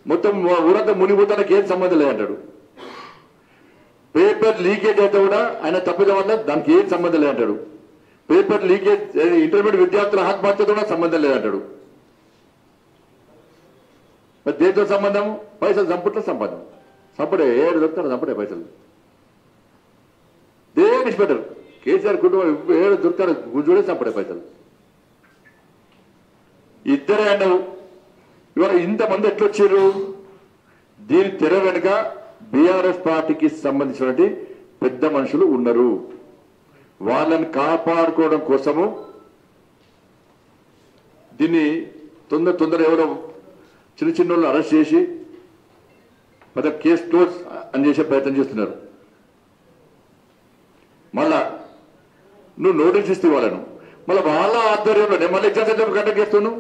మొత్తం ఊరంతా మునిగిపోతానికి ఏం సంబంధం లేదంటాడు పేపర్ లీకేజ్ అయితే కూడా ఆయన తప్పిదం వల్ల దానికి ఏం సంబంధం లేదంటాడు పేపర్ లీకేజ్ ఇంటర్మీడియట్ విద్యార్థుల ఆత్మహత్యతో కూడా సంబంధం లేదంటాడు మరి దేంతో సంబంధం పైసలు చంపుట్లో సంబంధం చంపడే ఏడు దొరుకుతారు చంపడే పైసలు దేని పెట్టరు కేసీఆర్ కుటుంబం ఏడు దొరుకుతారు గుంజుడే చంపడే పైసలు ఇద్దరే అన్నావు ఇవాళ ఇంతమంది ఎట్లొచ్చారు దీని తెర వెనుక బీఆర్ఎస్ పార్టీకి సంబంధించినటువంటి పెద్ద మనుషులు ఉన్నారు వాళ్ళని కాపాడుకోవడం కోసము దీన్ని తొందర తొందర ఎవరో చిన్న చిన్న వాళ్ళు అరెస్ట్ చేసి పెద్ద కేసు క్లోజ్ అని చేసే ప్రయత్నం చేస్తున్నారు మళ్ళా నువ్వు నోటీస్ ఇస్తే వాళ్ళను మళ్ళీ వాళ్ళ ఆధ్వర్యంలో నేను మళ్ళీ ఎగ్జామ్ సెంటర్ కండక్ట్ చేస్తున్నావు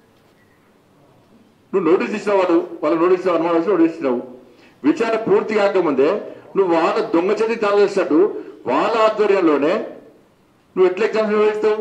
నువ్వు నోటీస్ ఇచ్చినావు వాడు వాళ్ళ నోటీస్ ఇచ్చినావు అనుమానం నోటీస్ ఇచ్చినావు విచారణ పూర్తి కాకముందే నువ్వు వాళ్ళ దొంగ చేతి తాగేసినట్టు వాళ్ళ ఆధ్వర్యంలోనే నువ్వు ఎట్లా ఎగ్జామ్స్ నిర్వహిస్తావు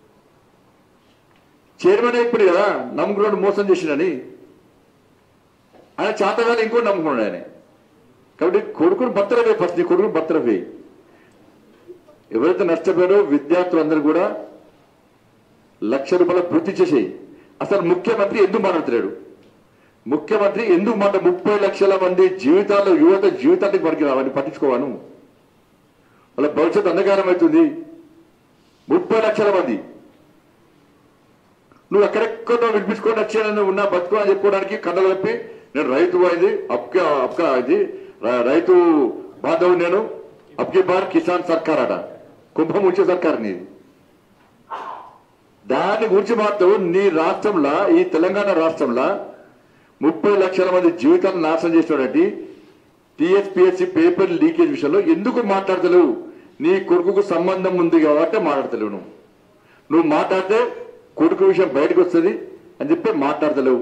చైర్మన్ ఇప్పుడు కదా నమ్ముకున్నాడు మోసం చేసినని ఆయన చేతగానే ఇంకో నమ్ముకున్నాడు ఆయన కాబట్టి కొడుకుని భర్తరవే ఫస్ట్ నీ కొడుకుని భర్తరవే ఎవరైతే నష్టపోయారో విద్యార్థులందరూ కూడా లక్ష రూపాయల పూర్తి చేసేయి అసలు ముఖ్యమంత్రి ఎందుకు మాట్లాడలేడు ముఖ్యమంత్రి ఎందుకు మాట ముప్పై లక్షల మంది జీవితాల్లో యువత జీవితానికి పనికి రావని పట్టించుకోవాను వాళ్ళ భవిష్యత్తు అంధకారం అవుతుంది ముప్పై లక్షల మంది నువ్వు ఎక్కడెక్కడో వినిపించుకొని వచ్చానని ఉన్నా బతుకు అని చెప్పుకోవడానికి కళ్ళలు కప్పి నేను రైతు అయింది అప్కా అప్కా ఇది ర- రైతు బాధవు నేను అప్కి బార్ కిసాన్ సర్కార్ అట కుంభముంచే సర్కార్ నీది దాని గురించి మాత్రం నీ రాష్ట్రంలో ఈ తెలంగాణ రాష్ట్రంలో ముప్పై లక్షల మంది జీవితాలను నాశనం చేసినటువంటి టిఎస్పిఎస్సి పేపర్ లీకేజ్ విషయంలో ఎందుకు మాట్లాడతలేవు నీ కొడుకుకు సంబంధం ఉంది కాబట్టి మాట్లాడతలేవు నువ్వు నువ్వు మాట్లాడితే కొడుకు విషయం బయటకు వస్తుంది అని చెప్పి మాట్లాడతలేవు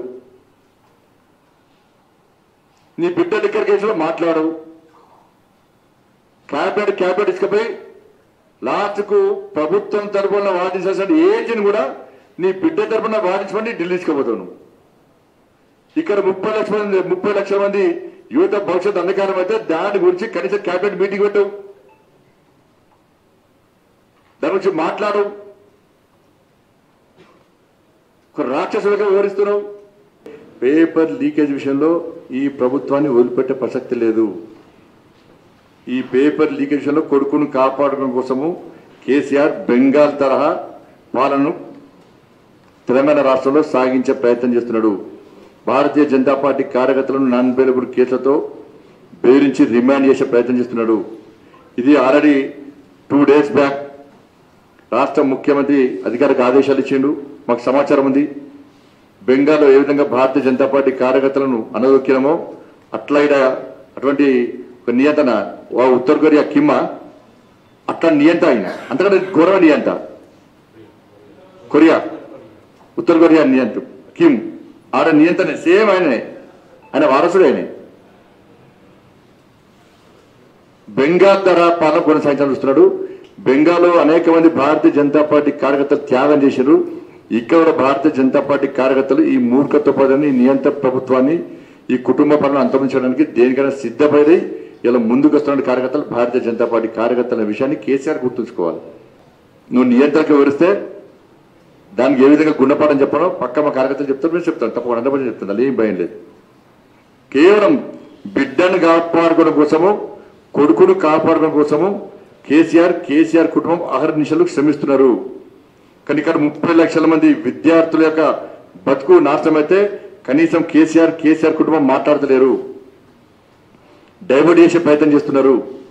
నీ బిడ్డ లిక్కర్ కేసులో మాట్లాడవు క్యాబినెట్ క్యాబినెట్ ఇసుకపోయి లాస్ట్ కు ప్రభుత్వం తరపున వాదించాల్సిన ఏజెంట్ కూడా నీ బిడ్డ తరపున వాదించమని ఢిల్లీ తీసుకుపోతావు నువ్వు ఇక్కడ ముప్పై లక్షల మంది ముప్పై లక్షల మంది యువత భవిష్యత్ అంధకారం అయితే దాని గురించి కనీసం క్యాబినెట్ మీటింగ్ పెట్టవు దాని గురించి మాట్లాడు ఒక రాక్షసులుగా వివరిస్తున్నావు పేపర్ లీకేజ్ విషయంలో ఈ ప్రభుత్వాన్ని వదిలిపెట్టే ప్రసక్తి లేదు ఈ పేపర్ లీకేజ్ విషయంలో కొడుకును కాపాడడం కోసము కేసీఆర్ బెంగాల్ తరహా పాలనను తెలంగాణ రాష్ట్రంలో సాగించే ప్రయత్నం చేస్తున్నాడు భారతీయ జనతా పార్టీ కార్యకర్తలను నాన్ బెయిలబుల్ కేసులతో బెదిరించి రిమాండ్ చేసే ప్రయత్నం చేస్తున్నాడు ఇది ఆల్రెడీ టూ డేస్ బ్యాక్ రాష్ట్ర ముఖ్యమంత్రి అధికారికి ఆదేశాలు ఇచ్చిండు మాకు సమాచారం ఉంది బెంగాల్లో ఏ విధంగా భారతీయ జనతా పార్టీ కార్యకర్తలను అనదొక్కినమో అట్లా ఈడ అటువంటి ఒక నియంత్రణ వా ఉత్తర కొరియా కిమ్మ అట్లా నియంత ఆయన అంతకంటే ఘోరమ నియంత కొరియా ఉత్తర కొరియా నియంత కిమ్ ఆడ నియంత్రణ సేమ్ ఆయననే ఆయన వారసుడు ఆయనే బెంగాల్ ధర పాలన కొనసాగించాలని చూస్తున్నాడు బెంగాల్లో అనేక మంది భారతీయ జనతా పార్టీ కార్యకర్తలు త్యాగం చేశారు ఇక్కడ కూడా భారతీయ జనతా పార్టీ కార్యకర్తలు ఈ మూర్ఖత్వ పదాన్ని నియంత్ర ప్రభుత్వాన్ని ఈ కుటుంబ పనులను అంతమించడానికి దేనికైనా సిద్ధపడి ఇలా ముందుకు వస్తున్న కార్యకర్తలు భారతీయ జనతా పార్టీ కార్యకర్తల విషయాన్ని కేసీఆర్ గుర్తుంచుకోవాలి నువ్వు నియంత్రణకు వివరిస్తే దానికి ఏ విధంగా గుణపాఠం చెప్పాలో పక్క మా కార్యకర్తలు చెప్తారు నేను చెప్తాను తప్పకుండా హండ్రెడ్ పర్సెంట్ చెప్తాను అలా ఏం భయం లేదు కేవలం బిడ్డను కాపాడుకోవడం కోసము కొడుకును కాపాడుకోవడం కోసము కేసీఆర్ కేసీఆర్ కుటుంబం అహర్నిశలు శ్రమిస్తున్నారు కానీ ఇక్కడ ముప్పై లక్షల మంది విద్యార్థుల యొక్క బతుకు నాశనం అయితే కనీసం కేసీఆర్ కేసీఆర్ కుటుంబం మాట్లాడతలేరు డైవర్ట్ చేసే ప్రయత్నం చేస్తున్నారు